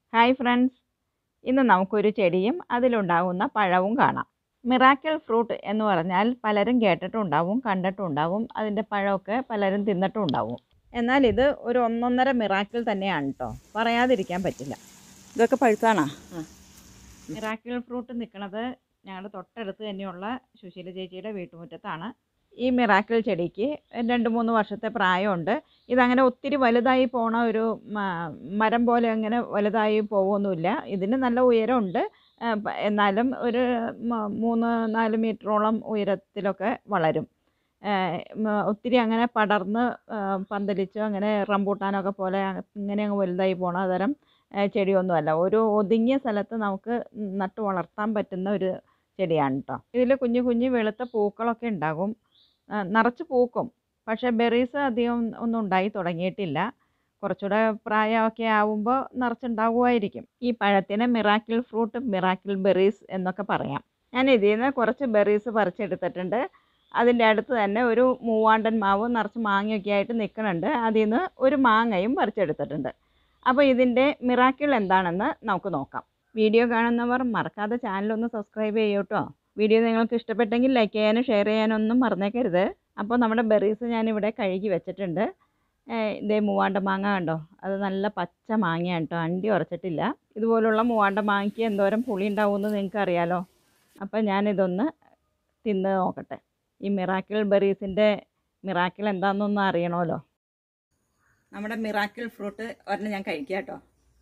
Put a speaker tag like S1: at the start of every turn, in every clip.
S1: Hi friends ഇന്ന് നമുക്കൊരു ചെടിയും അതിലുണ്ടാകുന്ന പഴവും കാണാം മിറാക്കിൾ ഫ്രൂട്ട് എന്ന് പറഞ്ഞാൽ പലരും കേട്ടിട്ടുണ്ടാവും കണ്ടിട്ടുണ്ടാവും അതിൻ്റെ പഴമൊക്കെ പലരും തിന്നിട്ടുണ്ടാവും എന്നാൽ ഇത് ഒരു ഒന്നൊന്നര മിറാക്കിൾ തന്നെയാണ് കേട്ടോ പറയാതിരിക്കാൻ പറ്റില്ല
S2: ഇതൊക്കെ പഴുത്താണോ
S1: മിറാക്കിൾ ഫ്രൂട്ട് നിൽക്കുന്നത് ഞങ്ങളുടെ തൊട്ടടുത്ത് തന്നെയുള്ള സുശീല ചേച്ചിയുടെ വീട്ടുമുറ്റത്താണ് ഈ മിറാക്കിൾ ചെടിക്ക് രണ്ട് മൂന്ന് വർഷത്തെ പ്രായമുണ്ട് ഇതങ്ങനെ ഒത്തിരി വലുതായി പോണ ഒരു മ- മരം പോലെ അങ്ങനെ വലുതായി പോകുമൊന്നുമില്ല ഇതിന് നല്ല ഉയരമുണ്ട് ആ, പ- എന്നാലും ഒരു മ- മൂന്ന് നാല് മീറ്ററോളം ഉയരത്തിലൊക്കെ വളരും ആ, മ- ഒത്തിരി അങ്ങനെ പടർന്ന് ആ, പന്തലിച്ചോ അങ്ങനെ റംബൂട്ടാനൊക്കെ പോലെ ഇങ്ങനെ അങ്ങ് വലുതായി പോണ തരം ആ, ചെടിയൊന്നുമല്ല ഒരു ഒതുങ്ങിയ സ്ഥലത്ത് നമുക്ക് നട്ടു വളർത്താൻ പറ്റുന്ന ഒരു ചെടിയാണ് കേട്ടോ ഇതിൽ കുഞ്ഞു കുഞ്ഞു വെളുത്ത പൂക്കളൊക്കെ ഉണ്ടാകും ആ, നിറച്ച് പൂക്കും പക്ഷേ ബെറീസ് അധികം ഒന്നും ഉണ്ടായി തുടങ്ങിയിട്ടില്ല കുറച്ചുകൂടെ പ്രായമൊക്കെ ആവുമ്പോൾ നിറച്ചുണ്ടാകുമായിരിക്കും ഈ പഴത്തിന് മിറാക്കിൾ ഫ്രൂട്ട് മിറാക്കിൾ ബെറീസ് എന്നൊക്കെ പറയാം ഞാൻ ഇതിൽ നിന്ന് കുറച്ച് ബെറീസ് പറിച്ചെടുത്തിട്ടുണ്ട് അതിൻ്റെ അടുത്ത് തന്നെ ഒരു മൂവാണ്ടൻ മാവ് നിറച്ച് മാങ്ങയൊക്കെ ആയിട്ട് നിൽക്കുന്നുണ്ട് അതിൽ നിന്ന് ഒരു മാങ്ങയും പറിച്ചെടുത്തിട്ടുണ്ട് അപ്പോൾ ഇതിൻ്റെ മിറാക്കിൾ എന്താണെന്ന് നമുക്ക് നോക്കാം വീഡിയോ കാണുന്നവർ മറക്കാതെ ചാനലൊന്ന് സബ്സ്ക്രൈബ് ചെയ്യൂ കേട്ടോ വീഡിയോ നിങ്ങൾക്ക് ഇഷ്ടപ്പെട്ടെങ്കിൽ ലൈക്ക് ചെയ്യാനും ഷെയർ ചെയ്യാനൊന്നും മറന്നേക്കരുത് അപ്പോൾ നമ്മുടെ ബെറീസ് ഞാനിവിടെ കഴുകി വെച്ചിട്ടുണ്ട് ഏഹ് ഇതേ മൂവാണ്ട മാങ്ങ കണ്ടോ അത് നല്ല പച്ച മാങ്ങയാണ് കേട്ടോ അണ്ടി ഉറച്ചിട്ടില്ല ഇതുപോലുള്ള മൂവാണ്ട മാങ്ങയ്ക്ക് എന്തോരം പുളി ഉണ്ടാവുമെന്ന് നിങ്ങൾക്ക് അറിയാലോ അപ്പോൾ ഞാനിതൊന്ന് തിന്ന് നോക്കട്ടെ ഈ മിറാക്കിൾ ബെറീസിൻ്റെ മിറാക്കിൾ എന്താണെന്നൊന്ന് അറിയണമല്ലോ
S2: നമ്മുടെ മിറാക്കിൾ ഫ്രൂട്ട് ഒരെണ്ണം ഞാൻ കഴിക്കാം കേട്ടോ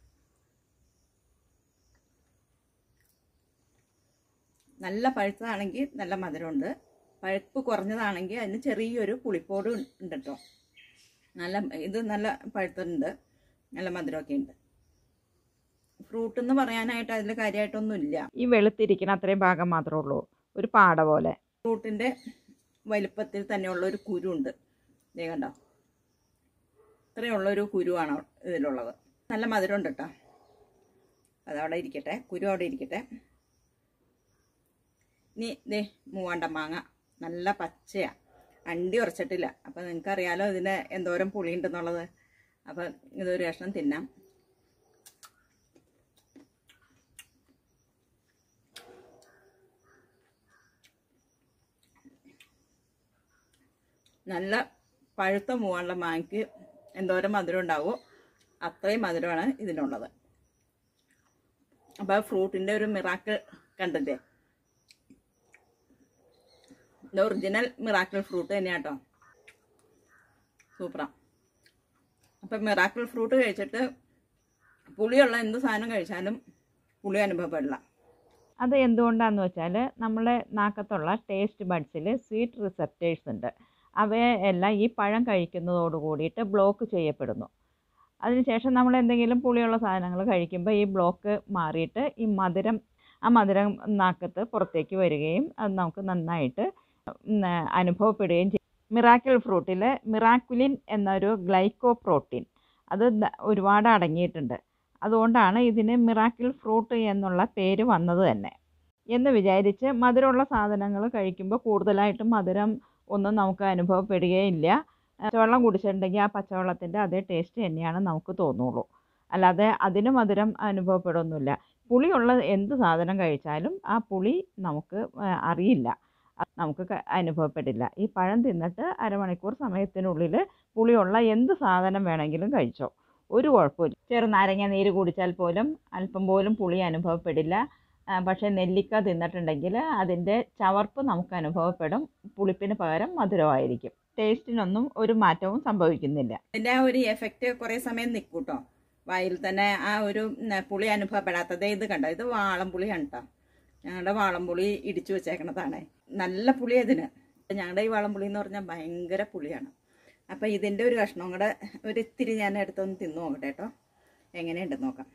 S2: നല്ല പഴുത്തതാണെങ്കിൽ നല്ല മധുരമുണ്ട് പഴുപ്പ് കുറഞ്ഞതാണെങ്കിൽ അതിന് ചെറിയൊരു പുളിപ്പോട് ഉണ്ട് കേട്ടോ നല്ല ഇത് നല്ല പഴുത്തുണ്ട് നല്ല മധുരമൊക്കെ ഉണ്ട് ഫ്രൂട്ട് എന്ന് പറയാനായിട്ട് അതിൽ കാര്യമായിട്ടൊന്നുമില്ല
S1: ഈ വെളുത്തിരിക്കുന്ന അത്രയും ഭാഗം മാത്രമേ ഉള്ളൂ ഒരു പാട പോലെ
S2: ഫ്രൂട്ടിൻ്റെ വലുപ്പത്തിൽ തന്നെയുള്ള ഒരു കുരുണ്ട് ദേ കണ്ടോ ഇത്രയുള്ള ഒരു കുരുവാണ് ഇതിലുള്ളത് നല്ല മധുരമുണ്ട് കേട്ടോ അതവിടെ ഇരിക്കട്ടെ കുരു അവിടെ ഇരിക്കട്ടെ ഇനി ദേ മൂവാണ്ട മാങ്ങ നല്ല പച്ചയാ അണ്ടി ഉറച്ചിട്ടില്ല അപ്പം നിങ്ങൾക്കറിയാലോ ഇതിന് എന്തോരം പുളിയുണ്ടെന്നുള്ളത് അപ്പം ഇതൊരു കഷ്ണം തിന്നാം നല്ല പഴുത്ത മൂവാണ്ട മാങ്ങയ്ക്ക് എന്തോരം മധുരം ഉണ്ടാവുമോ അത്രയും മധുരമാണ് ഇതിനുള്ളത് അപ്പോൾ ഫ്രൂട്ടിൻ്റെ ഒരു മിറാക്കിൾ കണ്ടില്ലേ ഇത് ഒറിജിനൽ മിറാക്കിൾ ഫ്രൂട്ട് തന്നെയാണ് കേട്ടോ സൂപ്പറാ അപ്പം മിറാക്കിൾ ഫ്രൂട്ട് കഴിച്ചിട്ട് പുളിയുള്ള എന്ത് സാധനം കഴിച്ചാലും പുളി അനുഭവപ്പെടില്ല
S1: അത് എന്തുകൊണ്ടാന്ന് വെച്ചാൽ നമ്മളെ നാക്കത്തുള്ള ടേസ്റ്റ് ബഡ്സിൽ സ്വീറ്റ് റിസപ്റ്റേഴ്സ് ഉണ്ട് അവയെ എല്ലാം ഈ പഴം കഴിക്കുന്നതോട് കൂടിയിട്ട് ബ്ലോക്ക് ചെയ്യപ്പെടുന്നു അതിനുശേഷം നമ്മൾ എന്തെങ്കിലും പുളിയുള്ള സാധനങ്ങൾ കഴിക്കുമ്പോൾ ഈ ബ്ലോക്ക് മാറിയിട്ട് ഈ മധുരം ആ മധുരം നാക്കത്ത് പുറത്തേക്ക് വരികയും അത് നമുക്ക് നന്നായിട്ട് ഉം, അനുഭവപ്പെടുകയും ചെയ്യും മിറാക്കിൾ ഫ്രൂട്ടിൽ മിറാക്കുലിൻ എന്നൊരു ഗ്ലൈക്കോ പ്രോട്ടീൻ അത് ധ- ഒരുപാട് അടങ്ങിയിട്ടുണ്ട് അതുകൊണ്ടാണ് ഇതിന് മിറാക്കിൾ ഫ്രൂട്ട് എന്നുള്ള പേര് വന്നത് തന്നെ എന്ന് വിചാരിച്ച് മധുരമുള്ള സാധനങ്ങൾ കഴിക്കുമ്പോൾ കൂടുതലായിട്ടും മധുരം ഒന്നും നമുക്ക് അനുഭവപ്പെടുകയില്ല പച്ചവെള്ളം കുടിച്ചിട്ടുണ്ടെങ്കിൽ ആ പച്ചവെള്ളത്തിൻ്റെ അതേ ടേസ്റ്റ് തന്നെയാണ് നമുക്ക് തോന്നുള്ളൂ അല്ലാതെ അതിന് മധുരം അനുഭവപ്പെടുന്നില്ല പുളിയുള്ള എന്ത് സാധനം കഴിച്ചാലും ആ പുളി നമുക്ക് ആ, അറിയില്ല അത് നമുക്ക് ക- അനുഭവപ്പെടില്ല ഈ പഴം തിന്നിട്ട് അരമണിക്കൂർ സമയത്തിനുള്ളിൽ പുളിയുള്ള എന്ത് സാധനം വേണമെങ്കിലും കഴിച്ചോ ഒരു കുഴപ്പമില്ല ചെറുനാരങ്ങ നീര് കുടിച്ചാൽ പോലും അല്പം പോലും പുളി അനുഭവപ്പെടില്ല ആ, പക്ഷേ നെല്ലിക്ക തിന്നിട്ടുണ്ടെങ്കിൽ അതിൻ്റെ ചവർപ്പ് നമുക്ക് അനുഭവപ്പെടും പുളിപ്പിന് പകരം മധുരമായിരിക്കും ടേസ്റ്റിനൊന്നും ഒരു മാറ്റവും സംഭവിക്കുന്നില്ല
S2: അതിൻ്റെ ആ ഒരു എഫക്റ്റ് കുറേ സമയം നിൽക്കും കേട്ടോ വായിൽ തന്നെ ആ ഒരു ഉം, പുളി അനുഭവപ്പെടാത്തത് ഇത് കണ്ടോ ഇത് വാളംപുളിയാണ് കേട്ടോ ഞങ്ങളുടെ വാളംപുളി ഇടിച്ചു വെച്ചേക്കണതാണ് നല്ല പുളി ഇതിന് ഞങ്ങളുടെ ഈ വാളംപുളി എന്ന് പറഞ്ഞാൽ ഭയങ്കര പുളിയാണ് അപ്പം ഇതിൻ്റെ ഒരു കഷ്ണം കൂടെ ഒരു ഇത്തിരി ഞാൻ എടുത്തൊന്ന് തിന്നു നോക്കട്ടെ കേട്ടോ എങ്ങനെയുണ്ടെന്ന് നോക്കാം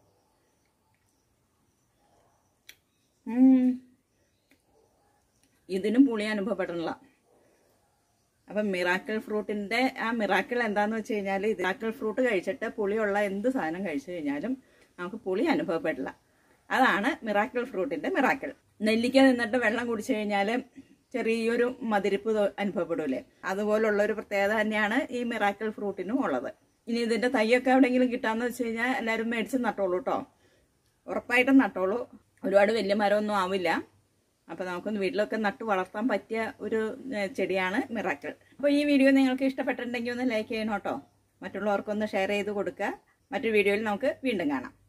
S2: ഉം. ഇതിനും പുളി അനുഭവപ്പെടണില്ല അപ്പം മിറാക്കിൾ ഫ്രൂട്ടിൻ്റെ ആ മിറാക്കിൾ എന്താന്ന് വെച്ച് കഴിഞ്ഞാൽ ഇത് മിറാക്കിൾ ഫ്രൂട്ട് കഴിച്ചിട്ട് പുളിയുള്ള എന്ത് സാധനം കഴിച്ചു കഴിഞ്ഞാലും നമുക്ക് പുളി അനുഭവപ്പെടില്ല അതാണ് മിറാക്കിൾ ഫ്രൂട്ടിൻ്റെ മിറാക്കിൾ നെല്ലിക്ക നിന്നിട്ട് വെള്ളം കുടിച്ചു കഴിഞ്ഞാൽ ചെറിയൊരു മതിരിപ്പ് തോ- അനുഭവപ്പെടൂലേ അതുപോലുള്ള ഒരു പ്രത്യേകത തന്നെയാണ് ഈ മിറാക്കിൾ ഫ്രൂട്ടിനും ഉള്ളത് ഇനി ഇതിൻ്റെ തൈയൊക്കെ എവിടെയെങ്കിലും കിട്ടാമെന്ന് വെച്ച് കഴിഞ്ഞാൽ എല്ലാവരും മേടിച്ച് നട്ടോളൂ കേട്ടോ ഉറപ്പായിട്ടും നട്ടോളൂ ഒരുപാട് വലിയ മരമൊന്നും ആവില്ല അപ്പോൾ നമുക്കൊന്ന് വീട്ടിലൊക്കെ നട്ട് വളർത്താൻ പറ്റിയ ഒരു ഏഹ്, ചെടിയാണ് മിറാക്കിൾ അപ്പോൾ ഈ വീഡിയോ നിങ്ങൾക്ക് ഇഷ്ടപ്പെട്ടിട്ടുണ്ടെങ്കിൽ ഒന്ന് ലൈക്ക് ചെയ്യണം കേട്ടോ മറ്റുള്ളവർക്കൊന്ന് ഷെയർ ചെയ്ത് കൊടുക്കുക മറ്റൊരു വീഡിയോയിൽ നമുക്ക് വീണ്ടും കാണാം